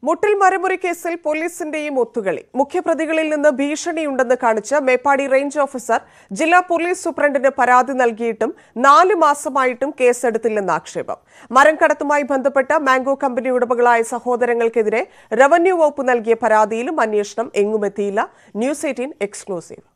മുട്ടിൽ മരമുറി കേസിൽ പോലീസിന്റെയും ഒത്തുകളി മുഖ്യപ്രതികളിൽ നിന്ന് ഭീഷണിയുണ്ടെന്ന് കാണിച്ച് മേപ്പാടി റേഞ്ച് ഓഫീസർ ജില്ലാ പോലീസ് സൂപ്രണ്ടിന് പരാതി നൽകിയിട്ടും നാല് മാസമായിട്ടും കേസെടുത്തില്ലെന്ന് ആക്ഷേപം മരം കടത്തുമായി ബന്ധപ്പെട്ട മാംഗോ കമ്പനി ഉടമകളായ സഹോദരങ്ങൾക്കെതിരെ റവന്യൂ വകുപ്പ് നൽകിയ പരാതിയിലും അന്വേഷണം എങ്ങുമെത്തിയില്ല ന്യൂസ് എയ്റ്റീൻ എക്സ്ക്ലൂസീവ്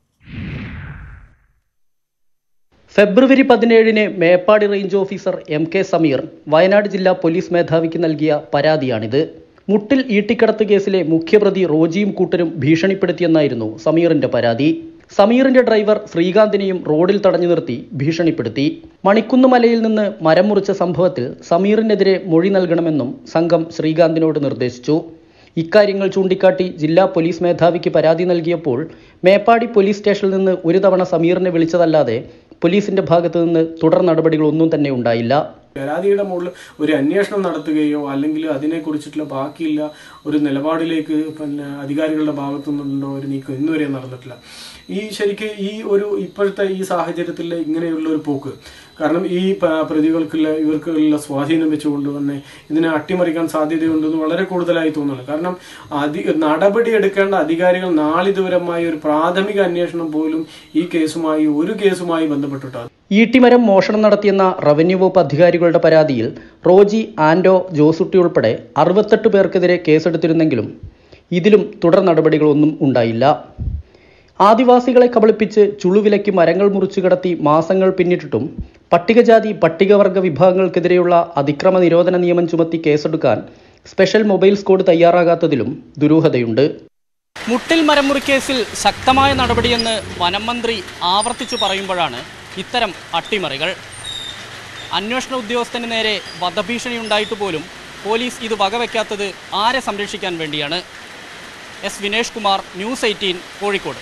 ഫെബ്രുവരി പതിനേഴിന് Meppadi range officer M K Sameer Wayanad ജില്ലാ പോലീസ് മേധാവിക്ക് നൽകിയ പരാതിയാണിത് മുട്ടിൽ ഈട്ടിക്കടത്ത് കേസിലെ മുഖ്യപ്രതി റോജിയും കൂട്ടരും ഭീഷണിപ്പെടുത്തിയെന്നായിരുന്നു സമീറിന്റെ പരാതി സമീറിന്റെ ഡ്രൈവർ ശ്രീകാന്തിനെയും റോഡിൽ തടഞ്ഞു നിർത്തി ഭീഷണിപ്പെടുത്തി മണിക്കുന്ന് മലയിൽ നിന്ന് മരം മുറിച്ച സംഭവത്തിൽ സമീറിനെതിരെ മൊഴി നൽകണമെന്നും സംഘം ശ്രീകാന്തിനോട് നിർദ്ദേശിച്ചു ഇക്കാര്യങ്ങൾ ചൂണ്ടിക്കാട്ടി ജില്ലാ പോലീസ് മേധാവിക്ക് പരാതി നൽകിയപ്പോൾ മേപ്പാടി പോലീസ് സ്റ്റേഷനിൽ നിന്ന് ഒരു തവണ സമീറിനെ വിളിച്ചതല്ലാതെ പോലീസിന്റെ ഭാഗത്തു നിന്ന് തുടർ നടപടികളൊന്നും തന്നെ ഉണ്ടായില്ല പരാതിയുടെ മുകളിൽ ഒരു അന്വേഷണം നടത്തുകയോ അല്ലെങ്കിൽ അതിനെക്കുറിച്ചിട്ടുള്ള ബാക്കിയുള്ള ഒരു നിലപാടിലേക്ക് പിന്നെ അധികാരികളുടെ ഭാഗത്തു നിന്നുള്ള ഒരു നീക്കം ഇന്നുവരെ നടന്നിട്ടില്ല ഈ ശരിക്ക് ഈ ഒരു ഇപ്പോഴത്തെ ഈ സാഹചര്യത്തിൽ ഇങ്ങനെയുള്ള ഒരു പോക്ക് കാരണം ഈ പ- പ്രതികൾക്കുള്ള ഇവർക്കുള്ള സ്വാധീനം വെച്ചുകൊണ്ട് തന്നെ ഇതിനെ അട്ടിമറിക്കാൻ സാധ്യതയുണ്ടെന്ന് വളരെ കൂടുതലായി തോന്നുന്നു കാരണം അധി നടപടി എടുക്കേണ്ട അധികാരികൾ നാളിതുവരമായ ഒരു പ്രാഥമിക അന്വേഷണം പോലും ഈ കേസുമായി ഒരു കേസുമായി ബന്ധപ്പെട്ടിട്ട് ഈട്ടിമരം മോഷണം നടത്തിയെന്ന റവന്യൂ വകുപ്പ് അധികാരികളുടെ പരാതിയിൽ റോജി ആൻഡോ ജോസുട്ടി ഉൾപ്പെടെ അറുപത്തെട്ട് പേർക്കെതിരെ കേസെടുത്തിരുന്നെങ്കിലും ഇതിലും തുടർ നടപടികളൊന്നും ഉണ്ടായില്ല ആദിവാസികളെ കബളിപ്പിച്ച് ചുളുവിലയ്ക്ക് മരങ്ങൾ മുറിച്ചു കടത്തി മാസങ്ങൾ പിന്നിട്ടിട്ടും പട്ടികജാതി പട്ടികവർഗ വിഭാഗങ്ങൾക്കെതിരെയുള്ള അതിക്രമ നിരോധന നിയമം ചുമത്തി കേസെടുക്കാൻ സ്പെഷ്യൽ മൊബൈൽ സ്ക്വാഡ് തയ്യാറാകാത്തതിലും ദുരൂഹതയുണ്ട് മുട്ടിൽ മരമുറി കേസിൽ ശക്തമായ നടപടിയെന്ന് വനം മന്ത്രി ആവർത്തിച്ചു പറയുമ്പോഴാണ് ഇത്തരം അട്ടിമറികൾ അന്വേഷണ ഉദ്യോഗസ്ഥന് നേരെ വധഭീഷണി ഉണ്ടായിട്ട് പോലും പോലീസ് ഇത് വകവയ്ക്കാത്തത് ആരെ സംരക്ഷിക്കാൻ വേണ്ടിയാണ് S Vinesh Kumar news eighteen Kozhikode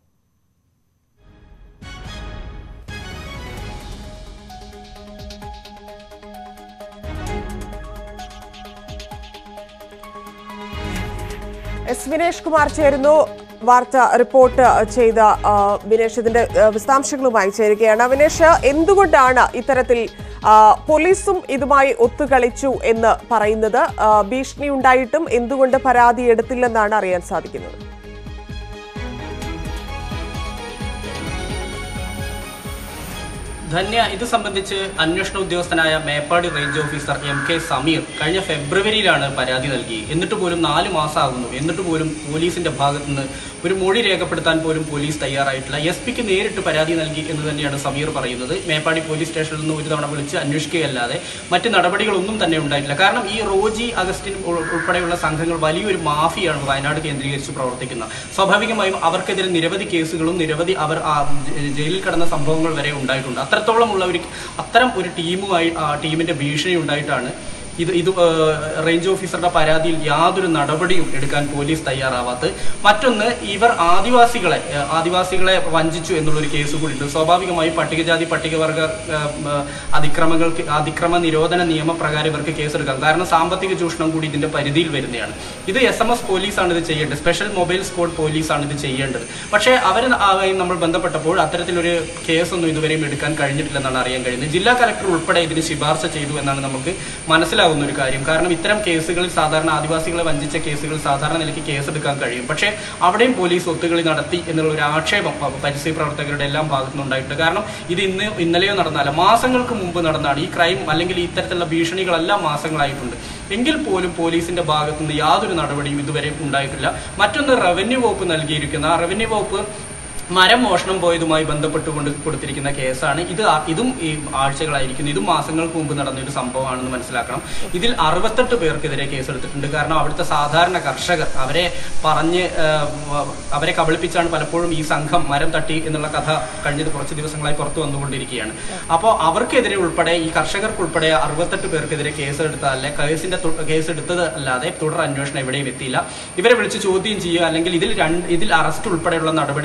S Vinesh Kumar ചേരുന്നു വാർത്ത റിപ്പോർട്ട് ചെയ്ത ആ, വിനേഷ് ഇതിന്റെ ആ, വിശദാംശങ്ങളുമായി ചേരുകയാണ് വിനേഷ് എന്തുകൊണ്ടാണ് ഇത്തരത്തിൽ ആ, പോലീസും ഇതുമായി ഒത്തുകളിച്ചു എന്ന് പറയുന്നത് ആ, ഭീഷണി ഉണ്ടായിട്ടും എന്തുകൊണ്ട് പരാതി എടുത്തില്ലെന്നാണ് അറിയാൻ സാധിക്കുന്നത് ധന്യ ഇത് സംബന്ധിച്ച് അന്വേഷണ ഉദ്യോഗസ്ഥനായ Meppadi range officer M K Sameer കഴിഞ്ഞ ഫെബ്രുവരിയിലാണ് പരാതി നൽകി എന്നിട്ട് പോലും നാല് മാസമാകുന്നു എന്നിട്ട് പോലും പോലീസിന്റെ ഭാഗത്തു നിന്ന് ഒരു മൊഴി രേഖപ്പെടുത്താൻ പോലും പോലീസ് തയ്യാറായിട്ടില്ല എസ് പിക്ക് നേരിട്ട് പരാതി നൽകി എന്ന് തന്നെയാണ് സമീർ പറയുന്നത് മേപ്പാടി പോലീസ് സ്റ്റേഷനിൽ നിന്ന് ഒരു തവണ വിളിച്ച് അന്വേഷിക്കുകയല്ലാതെ മറ്റ് നടപടികളൊന്നും തന്നെ ഉണ്ടായിട്ടില്ല കാരണം ഈ റോജി അഗസ്റ്റിൻ ഉൾ- ഉൾപ്പെടെയുള്ള സംഘങ്ങൾ വലിയൊരു മാഫിയാണ് വയനാട് കേന്ദ്രീകരിച്ച് പ്രവർത്തിക്കുന്നത് സ്വാഭാവികമായും അവർക്കെതിരെ നിരവധി കേസുകളും നിരവധി അവർ ആ, ജ- ജയിലിൽ കിടന്ന സംഭവങ്ങൾ വരെ ഉണ്ടായിട്ടുണ്ട് അത്രത്തോളമുള്ള ഒരു അത്തരം ഒരു ടീമുമായി ആ ടീമിന്റെ ഭീഷണി ഉണ്ടായിട്ടാണ് ഇത് ഇത് ആ, റേഞ്ച് ഓഫീസറുടെ പരാതിയിൽ യാതൊരു നടപടിയും എടുക്കാൻ പോലീസ് തയ്യാറാവാത്തത് മറ്റൊന്ന് ഇവർ ആദിവാസികളെ ആ, ആദിവാസികളെ വഞ്ചിച്ചു എന്നുള്ളൊരു കേസ് കൂടിയുണ്ട് സ്വാഭാവികമായും പട്ടികജാതി പട്ടികവർഗ ആ, ആ, അതിക്രമങ്ങൾക്ക് അതിക്രമ നിരോധന നിയമപ്രകാരം ഇവർക്ക് കേസെടുക്കാം കാരണം സാമ്പത്തിക ചൂഷണം കൂടി ഇതിന്റെ പരിധിയിൽ വരുന്നതാണ് ഇത് എസ് എം എസ് പോലീസാണ് ഇത് ചെയ്യേണ്ടത് സ്പെഷ്യൽ മൊബൈൽ സ്ക്വാഡ് പോലീസാണ് ഇത് ചെയ്യേണ്ടത് പക്ഷേ അവർ നമ്മൾ ബന്ധപ്പെട്ടപ്പോൾ അത്തരത്തിലൊരു കേസൊന്നും ഇതുവരെയും എടുക്കാൻ കഴിഞ്ഞിട്ടില്ലെന്നാണ് അറിയാൻ കഴിയുന്നത് ജില്ലാ കലക്ടർ ഉൾപ്പെടെ ഇതിന് ശുപാർശ ചെയ്തു എന്നാണ് നമുക്ക് മനസ്സിലാകുന്ന ഒരു കാര്യം കാരണം ഇത്തരം കേസുകളിൽ സാധാരണ ആദിവാസികളെ വഞ്ചിച്ച കേസുകൾ സാധാരണ നിലയ്ക്ക് കേസെടുക്കാൻ കഴിയും പക്ഷേ അവിടെയും പോലീസ് ഒത്തുകളി നടത്തി എന്നുള്ള ഒരു ആക്ഷേപം പ- പരിസ്ഥിതി പ്രവർത്തകരുടെ എല്ലാം ഭാഗത്തുനിന്നുണ്ടായിട്ടുണ്ട് കാരണം ഇത് ഇന്ന് ഇന്നലെയോ നടന്നല്ല മാസങ്ങൾക്ക് മുമ്പ് നടന്നാണ് ഈ ക്രൈം അല്ലെങ്കിൽ ഇത്തരത്തിലുള്ള ഭീഷണികളെല്ലാം മാസങ്ങളായിട്ടുണ്ട് എങ്കിൽ പോലും പോലീസിന്റെ ഭാഗത്തുനിന്ന് യാതൊരു നടപടിയും ഇതുവരെ ഉണ്ടായിട്ടില്ല മറ്റൊന്ന് റവന്യൂ വകുപ്പ് നൽകിയിരിക്കുന്ന ആ റവന്യൂ വകുപ്പ് മരം മോഷണം പോയതുമായി ബന്ധപ്പെട്ടുകൊണ്ട് കൊടുത്തിരിക്കുന്ന കേസാണ് ഇത് ആ- ഇതും ഈ ആഴ്ചകളായിരിക്കുന്നു ഇതും മാസങ്ങൾക്ക് മുമ്പ് നടന്ന ഒരു സംഭവമാണെന്ന് മനസ്സിലാക്കണം ഇതിൽ അറുപത്തെട്ട് പേർക്കെതിരെ കേസെടുത്തിട്ടുണ്ട് കാരണം അവിടുത്തെ സാധാരണ കർഷകർ അവരെ പറഞ്ഞ് ആ, വ- അവരെ കബളിപ്പിച്ചാണ് പലപ്പോഴും ഈ സംഘം മരം തട്ടി എന്നുള്ള കഥ കഴിഞ്ഞത് കുറച്ച് ദിവസങ്ങളായി പുറത്തു വന്നുകൊണ്ടിരിക്കുകയാണ് അപ്പോൾ അവർക്കെതിരെ ഉൾപ്പെടെ ഈ കർഷകർക്ക് ഉൾപ്പെടെ അറുപത്തെട്ട് പേർക്കെതിരെ കേസെടുത്തതല്ല കേസിന്റെ തു- കേസെടുത്തത് അല്ലാതെ തുടർ അന്വേഷണം എവിടെയും എത്തിയില്ല ഇവരെ വിളിച്ച് ചോദ്യം ചെയ്യുക അല്ലെങ്കിൽ ഇതിൽ രണ്ട് ഇതിൽ അറസ്റ്റ് ഉൾപ്പെടെയുള്ള നടപടിയിലേക്ക് പോകാൻ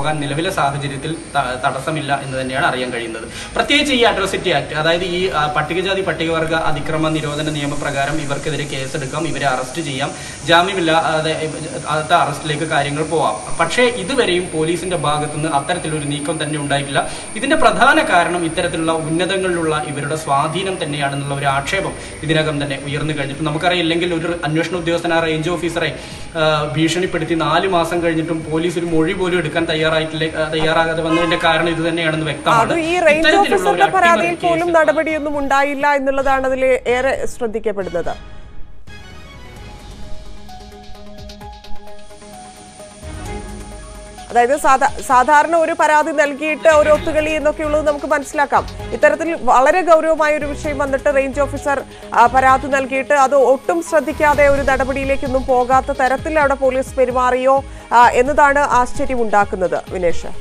പോകാൻ നിലവിലെ സാഹചര്യത്തിൽ ത- തടസ്സമില്ല എന്ന് തന്നെയാണ് അറിയാൻ കഴിയുന്നത് പ്രത്യേകിച്ച് ഈ അട്രോസിറ്റി ആക്ട് അതായത് ഈ ആ, പട്ടികജാതി പട്ടികവർഗ അതിക്രമ നിരോധന നിയമപ്രകാരം ഇവർക്കെതിരെ കേസെടുക്കാം ഇവരെ അറസ്റ്റ് ചെയ്യാം ജാമ്യമില്ലാതെ അടുത്ത അറസ്റ്റിലേക്ക് കാര്യങ്ങൾ പോവാം പക്ഷേ ഇതുവരെയും പോലീസിന്റെ ഭാഗത്തുനിന്ന് അത്തരത്തിലൊരു നീക്കം തന്നെ ഉണ്ടായിട്ടില്ല ഇതിന്റെ പ്രധാന കാരണം ഇത്തരത്തിലുള്ള ഉന്നതങ്ങളിലുള്ള ഇവരുടെ സ്വാധീനം തന്നെയാണെന്നുള്ള ഒരു ആക്ഷേപം ഇതിനകം തന്നെ ഉയർന്നു കഴിഞ്ഞിട്ട് നമുക്കറിയാം ഇല്ലെങ്കിൽ ഒരു അന്വേഷണ ഉദ്യോഗസ്ഥൻ ആ റേഞ്ച് ഓഫീസറെ ആ, ഭീഷണിപ്പെടുത്തി നാല് മാസം കഴിഞ്ഞിട്ടും പോലീസ് ഒരു മൊഴി പോലും എടുക്കാൻ തയ്യാറായിട്ടില്ല ആ, തയ്യാറാകാതെ വന്നതിന്റെ കാരണം ഇത് തന്നെയാണെന്ന് വ്യക്തമാണ് അത് ഈ റേഞ്ച് ഇത്തരത്തിലുള്ള ഒരു ഓഫീസറുടെ പരാതിയിൽ അട്ടിമറി പോലും കേസ് നടപടിയൊന്നും ഉണ്ടായില്ല എന്നുള്ളതാണ് അതിൽ ഏറെ ശ്രദ്ധിക്കപ്പെടുന്നത് അതായത് സാധാ- സാധാരണ ഒരു പരാതി നൽകിയിട്ട് ഒരു ഒത്തുകളി എന്നൊക്കെയുള്ളത് നമുക്ക് മനസ്സിലാക്കാം ഇത്തരത്തിൽ വളരെ ഗൗരവമായ ഒരു വിഷയം വന്നിട്ട് റേഞ്ച് ഓഫീസർ ആ, പരാതി നൽകിയിട്ട് അത് ഒട്ടും ശ്രദ്ധിക്കാതെ ഒരു നടപടിയിലേക്കൊന്നും പോകാത്ത തരത്തിൽ അവിടെ പോലീസ് പെരുമാറിയോ ആ, എന്നതാണ് ആശ്ചര്യമുണ്ടാക്കുന്നത് വിനേഷ്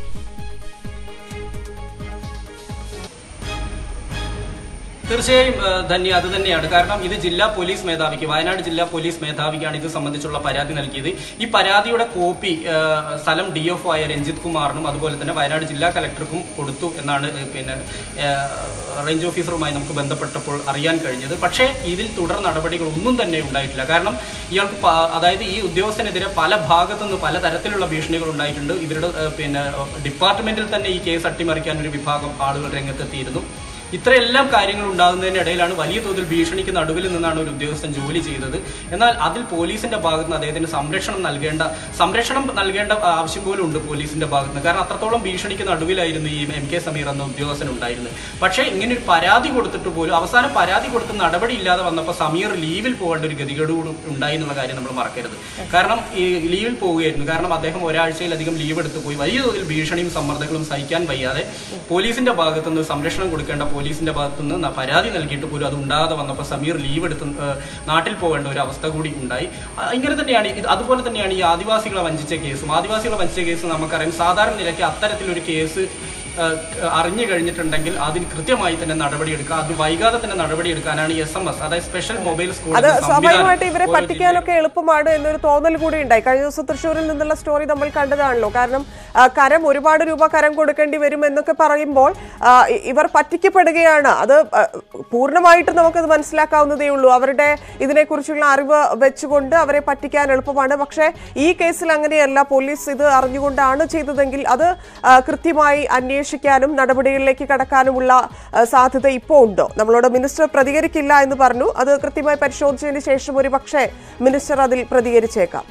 തീർച്ചയായും ആ, ധന്യ അത് തന്നെയാണ് കാരണം ഇത് ജില്ലാ പോലീസ് മേധാവിക്ക് വയനാട് ജില്ലാ പോലീസ് മേധാവിക്കാണ് ഇത് സംബന്ധിച്ചുള്ള പരാതി നൽകിയത് ഈ പരാതിയുടെ കോപ്പി ആ, സ്ഥലം ഡി എഫ് ആയ രഞ്ജിത് കുമാറിനും അതുപോലെ തന്നെ വയനാട് ജില്ലാ കലക്ടർക്കും കൊടുത്തു എന്നാണ് ഏ, പിന്നെ ആ, റേഞ്ച് ഓഫീസറുമായി നമുക്ക് ബന്ധപ്പെട്ടപ്പോൾ അറിയാൻ കഴിഞ്ഞത് പക്ഷേ ഇതിൽ തുടർ നടപടികൾ ഒന്നും തന്നെ ഉണ്ടായിട്ടില്ല കാരണം ഇയാൾക്ക് പ- അതായത് ഈ ഉദ്യോഗസ്ഥനെതിരെ പല ഭാഗത്തു നിന്ന് പല തരത്തിലുള്ള ഭീഷണികൾ ഉണ്ടായിട്ടുണ്ട് ഇവരുടെ ആ, പിന്നെ ഡിപ്പാർട്ട്മെന്റിൽ തന്നെ ഈ കേസ് അട്ടിമറിക്കാൻ ഒരു വിഭാഗം ആളുകൾ രംഗത്തെത്തിയിരുന്നു ഇത്രയെല്ലാം കാര്യങ്ങൾ ഉണ്ടാകുന്നതിനിടയിലാണ് വലിയ തോതിൽ ഭീഷണിക്ക് നടുവിൽ നിന്നാണ് ഒരു ഉദ്യോഗസ്ഥൻ ജോലി ചെയ്തത് എന്നാൽ അതിൽ പോലീസിന്റെ ഭാഗത്ത് നിന്ന് അദ്ദേഹത്തിന് സംരക്ഷണം നൽകേണ്ട സംരക്ഷണം നൽകേണ്ട ആവശ്യം പോലും ഉണ്ട് പോലീസിന്റെ ഭാഗത്ത് നിന്ന് കാരണം അത്രത്തോളം ഭീഷണിക്ക് നടുവിലായിരുന്നു ഈ എം കെ സമീർ എന്ന ഉദ്യോഗസ്ഥൻ ഉണ്ടായിരുന്നത് പക്ഷേ ഇങ്ങനെ ഒരു പരാതി കൊടുത്തിട്ട് പോലും അവസാനം പരാതി കൊടുത്ത് നടപടി ഇല്ലാതെ വന്നപ്പോൾ സമീർ ലീവിൽ പോകേണ്ട ഒരു ഗതികേട് കൂടി ഉണ്ടായി എന്നുള്ള കാര്യം നമ്മൾ മറക്കരുത് കാരണം ഈ ലീവിൽ പോവുകയായിരുന്നു കാരണം അദ്ദേഹം ഒരാഴ്ചയിലധികം ലീവ് എടുത്ത് പോയി വലിയ തോതിൽ ഭീഷണിയും സമ്മർദ്ദങ്ങളും സഹിക്കാൻ വയ്യാതെ പോലീസിന്റെ ഭാഗത്തുനിന്ന് സംരക്ഷണം കൊടുക്കേണ്ട പോലീസിന്റെ ഭാഗത്തുനിന്ന് ന- പരാതി നൽകിയിട്ട് പോലും അത് ഉണ്ടാകാതെ വന്നപ്പോൾ സമീർ ലീവ് എടുത്ത് ഏഹ്, നാട്ടിൽ പോകേണ്ട ഒരു അവസ്ഥ കൂടി ഉണ്ടായി ആ, ഇങ്ങനെ തന്നെയാണ് ഇത് അതുപോലെ തന്നെയാണ് ഈ ആദിവാസികളെ വഞ്ചിച്ച കേസും ആദിവാസികളെ വഞ്ചിച്ച കേസ് നമുക്കറിയാം സാധാരണ നിലയ്ക്ക് അത്തരത്തിലൊരു കേസ് ഏഹ്, അറിഞ്ഞു കഴിഞ്ഞിട്ടുണ്ടെങ്കിൽ അതിന് കൃത്യമായി തന്നെ നടപടിയെടുക്കുക അത് വൈകാതെ തന്നെ നടപടിയെടുക്കാനാണ് എസ് എം എസ് അതായത് സ്പെഷ്യൽ മൊബൈൽ സ്കൂൾ അത് എന്ന സ്വാഭാവികമായിട്ട് സംവിധാനം ഇവരെ ഓരോ പറ്റിക്കാനൊക്കെ എളുപ്പമാണ് എന്നൊരു തോന്നൽ കൂടി ഉണ്ടായി കഴിഞ്ഞ ദിവസം തൃശ്ശൂരിൽ നിന്നുള്ള സ്റ്റോറി നമ്മൾ കണ്ടതാണല്ലോ കാരണം ആ, കരം ഒരുപാട് രൂപ കരം കൊടുക്കേണ്ടി വരും എന്നൊക്കെ പറയുമ്പോൾ ആ, ഇ- ഇവർ പറ്റിക്കപ്പെടുകയാണ് അത് ആ, പൂർണ്ണമായിട്ടും നമുക്കത് മനസ്സിലാക്കാവുന്നതേ ഉള്ളൂ അവരുടെ ഇതിനെക്കുറിച്ചുള്ള അറിവ് വെച്ചുകൊണ്ട് അവരെ പറ്റിക്കാൻ എളുപ്പമാണ് പക്ഷേ ഈ കേസിൽ അങ്ങനെയല്ല പോലീസ് ഇത് അറിഞ്ഞുകൊണ്ടാണ് ചെയ്തതെങ്കിൽ അത് ആ, കൃത്യമായി അന്വേഷിക്കാനും നടപടികളിലേക്ക് കടക്കാനുമുള്ള ആ, സാധ്യത ഇപ്പോൾ ഉണ്ടോ നമ്മളോട് മിനിസ്റ്റർ പ്രതികരിക്കില്ല എന്ന് പറഞ്ഞു അത് കൃത്യമായി പരിശോധിച്ചതിന് ശേഷം ഒരു പക്ഷേ മിനിസ്റ്റർ അതിൽ പ്രതികരിച്ചേക്കാം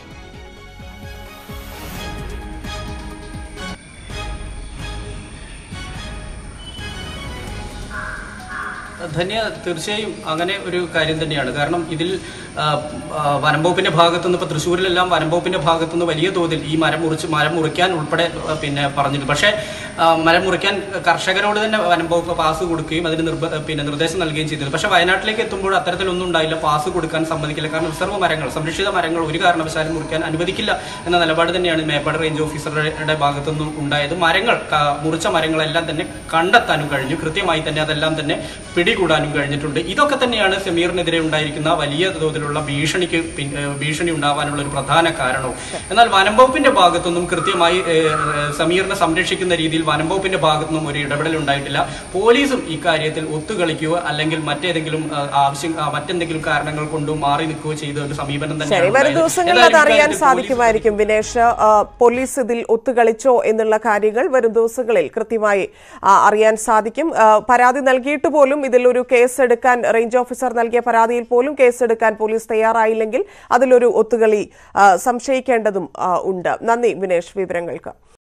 ധന്യ തീർച്ചയായും അങ്ങനെ ഒരു കാര്യം തന്നെയാണ് കാരണം ഇതിൽ ആ, ആ, വനം വകുപ്പിന്റെ ഭാഗത്തുനിന്ന് ഇപ്പോൾ തൃശ്ശൂരിലെല്ലാം വനം വകുപ്പിന്റെ ഭാഗത്തുനിന്ന് വലിയ തോതിൽ ഈ മരം മുറിച്ച് മരം മുറിക്കാൻ ഉൾപ്പെടെ ആ, പിന്നെ പറഞ്ഞിട്ടുണ്ട് പക്ഷേ ആ, മരം മുറിക്കാൻ കർഷകരോട് തന്നെ വനം വകുപ്പ് പാസ് കൊടുക്കുകയും അതിന് നിർബ പിന്നെ നിർദ്ദേശം നൽകുകയും ചെയ്തിരുന്നു പക്ഷേ വയനാട്ടിലേക്ക് എത്തുമ്പോൾ അത്തരത്തിലൊന്നും ഉണ്ടായില്ല പാസ് കൊടുക്കാൻ സമ്മതിക്കില്ല കാരണം റിസർവ് മരങ്ങൾ സംരക്ഷിത മരങ്ങൾ ഒരു കാരണവശാലും മുറിക്കാൻ അനുവദിക്കില്ല എന്ന നിലപാട് തന്നെയാണ് മേപ്പാട് റേഞ്ച് ഓഫീസറുടെ ഭാഗത്തുനിന്നും ഉണ്ടായത് മരങ്ങൾ ക- മുറിച്ച മരങ്ങളെല്ലാം തന്നെ കണ്ടെത്താനും കഴിഞ്ഞു കൃത്യമായി തന്നെ അതെല്ലാം തന്നെ പിടികൂടാനും കഴിഞ്ഞിട്ടുണ്ട് ഇതൊക്കെ തന്നെയാണ് സമീറിനെതിരെ ഉണ്ടായിരിക്കുന്ന വലിയ തോതിലുള്ള ഭീഷണിക്ക് പിൻ- ഏഹ് ഭീഷണി ഉണ്ടാവാനുള്ള ഒരു പ്രധാന കാരണവും എന്നാൽ വനം വകുപ്പിന്റെ ഭാഗത്തുനിന്നും കൃത്യമായി ഏഹ്, ഏഹ്, സമീറിനെ സംരക്ഷിക്കുന്ന രീതിയിൽ വനം വകുപ്പിന്റെ ഭാഗത്തുനിന്നും ഒരു ഇടപെടൽ ഉണ്ടായിട്ടില്ല പോലീസും ഇക്കാര്യത്തിൽ ഒത്തുകളിക്കുകയോ അല്ലെങ്കിൽ മറ്റേതെങ്കിലും ആ, ആവശ്യം ആ, മറ്റെന്തെങ്കിലും കാരണങ്ങൾ കൊണ്ട് മാറി നിൽക്കുകയോ ചെയ്ത ഒരു സമീപനം ശരി തന്നെയാണ് വരും ഉണ്ടായത്. ദിവസങ്ങളിൽ ഏതായാലും അത് അറിയാൻ ഇക്കാര്യത്തിൽ പോലീസ് സാധിക്കുമായിരിക്കും വിനേഷ് ആ, പോലീസ് ഇതിൽ ഒത്തുകളിച്ചോ എന്നുള്ള കാര്യങ്ങൾ വരും ദിവസങ്ങളിൽ കൃത്യമായി ആ, അറിയാൻ സാധിക്കും ആ, പരാതി നൽകിയിട്ട് പോലും ഇതിൽ ഒരു കേസ് എടുക്കാൻ റേഞ്ച് ഓഫീസർ നൽകിയ പരാതിയിൽ പോലും കേസ് എടുക്കാൻ പോലീസ് തയ്യാറായില്ലെങ്കിൽ അതിലൊരു ഒത്തുകളി ആ, സംശയിക്കേണ്ടതും ആ, ഉണ്ട് നന്ദി വിനേഷ് വിവരങ്ങൾക്ക്